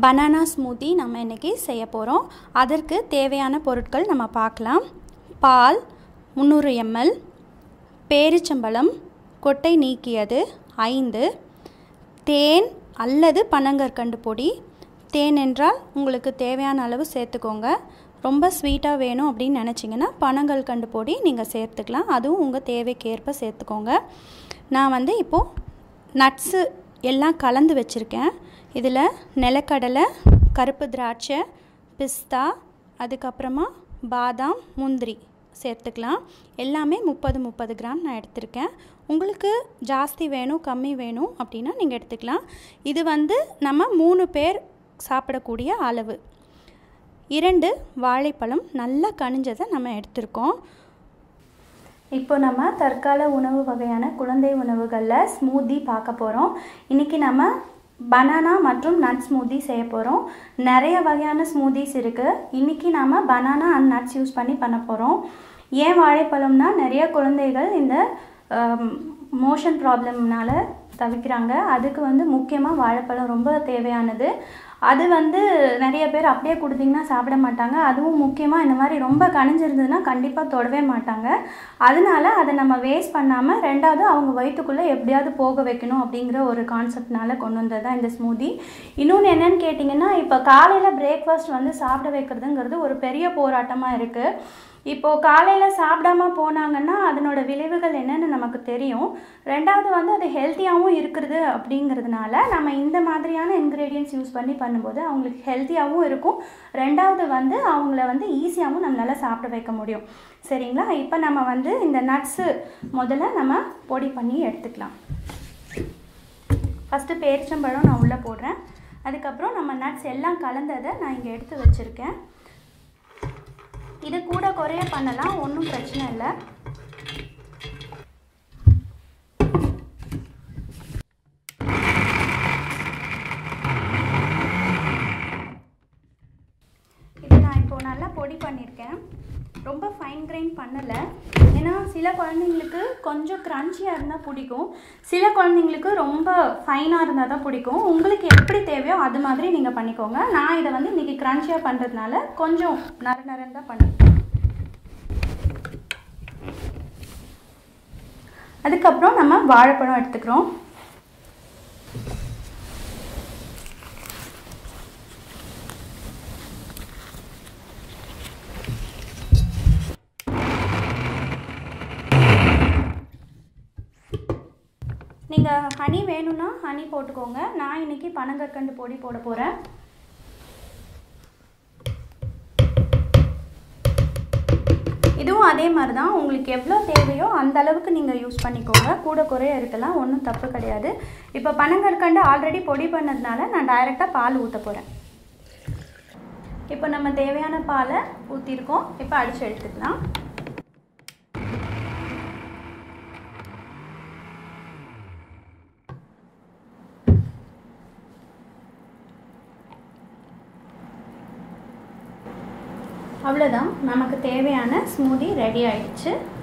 banana smoothie நம்ம இன்றைக்கி செய்ய போகிறோம் அதற்கு தேவையான பொருட்கள் நம்ம பார்க்கலாம் பால் முந்நூறு எம்எல் பேரிச்சம்பழம் கொட்டை நீக்கியது ஐந்து தேன் அல்லது பனங்கற்கண்டு பொடி தேன் என்றால் உங்களுக்கு தேவையான அளவு சேர்த்துக்கோங்க ரொம்ப ஸ்வீட்டாக வேணும் அப்படின்னு நினச்சிங்கன்னா பனங்கற்கண்டு பொடி நீங்கள் சேர்த்துக்கலாம் அதுவும் உங்கள் தேவைக்கேற்ப சேர்த்துக்கோங்க நான் வந்து இப்போது நட்ஸு எல்லாம் கலந்து வச்சுருக்கேன் இதில் நிலக்கடலை கருப்பு திராட்சை பிஸ்தா அதுக்கப்புறமா பாதாம் முந்திரி சேர்த்துக்கலாம் எல்லாமே முப்பது முப்பது கிராம் நான் எடுத்திருக்கேன் உங்களுக்கு ஜாஸ்தி வேணும் கம்மி வேணும் அப்படின்னா நீங்கள் எடுத்துக்கலாம் இது வந்து நம்ம மூணு பேர் சாப்பிடக்கூடிய அளவு இரண்டு வாழைப்பழம் நல்லா கனிஞ்சதை நம்ம எடுத்திருக்கோம் இப்போ நம்ம தற்கால உணவு வகையான குழந்தை உணவுகளில் ஸ்மூத்தி பார்க்க போகிறோம் இன்றைக்கி நம்ம பனானா மற்றும் நட் ஸ்மூத்தி செய்ய போகிறோம் நிறைய வகையான ஸ்மூத்திஸ் இருக்குது இன்றைக்கி நாம் பனானா அண்ட் நட்ஸ் யூஸ் பண்ணி பண்ண போகிறோம் ஏன் வாழைப்பழம்னா நிறைய குழந்தைகள் இந்த மோஷன் ப்ராப்ளம்னால தவிக்கிறாங்க அதுக்கு வந்து முக்கியமாக வாழைப்பழம் ரொம்ப தேவையானது அது வந்து நிறைய பேர் அப்படியே கொடுத்தீங்கன்னா சாப்பிட மாட்டாங்க அதுவும் முக்கியமாக இந்த மாதிரி ரொம்ப கனிஞ்சிருந்ததுன்னா கண்டிப்பாக தொடவே மாட்டாங்க அதனால அதை நம்ம வேஸ்ட் பண்ணாமல் ரெண்டாவது அவங்க வயிற்றுக்குள்ளே எப்படியாவது போக வைக்கணும் அப்படிங்கிற ஒரு கான்செப்ட்னால கொண்டு வந்தது தான் இந்த ஸ்மூதி இன்னொன்று என்னன்னு கேட்டிங்கன்னா இப்போ காலையில் பிரேக்ஃபாஸ்ட் வந்து சாப்பிட வைக்கிறதுங்கிறது ஒரு பெரிய போராட்டமாக இருக்குது இப்போது காலையில் சாப்பிடாம போனாங்கன்னா அதனோட விளைவுகள் என்னென்னு நமக்கு தெரியும் ரெண்டாவது வந்து அது ஹெல்த்தியாகவும் இருக்கிறது அப்படிங்கிறதுனால நம்ம இந்த மாதிரியான இன்க்ரீடியன்ஸ் யூஸ் பண்ணி பண்ணும்போது அவங்களுக்கு ஹெல்த்தியாகவும் இருக்கும் ரெண்டாவது வந்து அவங்கள வந்து ஈஸியாகவும் நம்மளால் சாப்பிட வைக்க முடியும் சரிங்களா இப்போ நம்ம வந்து இந்த நட்ஸு முதல்ல நம்ம பொடி பண்ணி எடுத்துக்கலாம் ஃபஸ்ட்டு பேரிச்சம்பழம் நான் உள்ளே போடுறேன் அதுக்கப்புறம் நம்ம நட்ஸ் எல்லாம் கலந்ததை நான் இங்கே எடுத்து வச்சுருக்கேன் இது கூட குறைய பண்ணலாம் ஒன்றும் பிரச்சனை இல்லை இது நான் இப்போது நல்லா பொடி பண்ணியிருக்கேன் ரொம்ப ஃபைன் கிரைண்ட் பண்ணலை ஏன்னா சில குழந்தைங்களுக்கு கொஞ்சம் க்ரன்ச்சியாக இருந்தால் பிடிக்கும் சில குழந்தைங்களுக்கு ரொம்ப ஃபைனாக இருந்தால் தான் பிடிக்கும் உங்களுக்கு எப்படி தேவையோ அது மாதிரி நீங்கள் பண்ணிக்கோங்க நான் இதை வந்து இன்றைக்கி க்ரன்ச்சியாக பண்ணுறதுனால கொஞ்சம் நர நரன்னு தான் பண்ணியிருக்கேன் அதுக்கப்புறம் நம்ம வாழைப்பழம் எடுத்துக்கிறோம் நீங்கள் ஹனி வேணும்னா ஹனி போட்டுக்கோங்க நான் இன்றைக்கி பனங்கற்கண்டு பொடி போட போகிறேன் இதுவும் அதே மாதிரி தான் உங்களுக்கு எவ்வளோ தேவையோ அந்த அளவுக்கு நீங்கள் யூஸ் பண்ணிக்கோங்க கூட குறைய இருக்கலாம் ஒன்றும் தப்பு கிடையாது இப்போ பனங்கற்கண்டு ஆல்ரெடி பொடி பண்ணதுனால நான் டைரெக்டாக பால் ஊற்ற போகிறேன் இப்போ நம்ம தேவையான பாலை ஊற்றிருக்கோம் இப்போ அடித்து எடுத்துக்கலாம் அவ்வளோதான் நமக்கு தேவையான ஸ்மூதி ரெடி ஆயிடுச்சு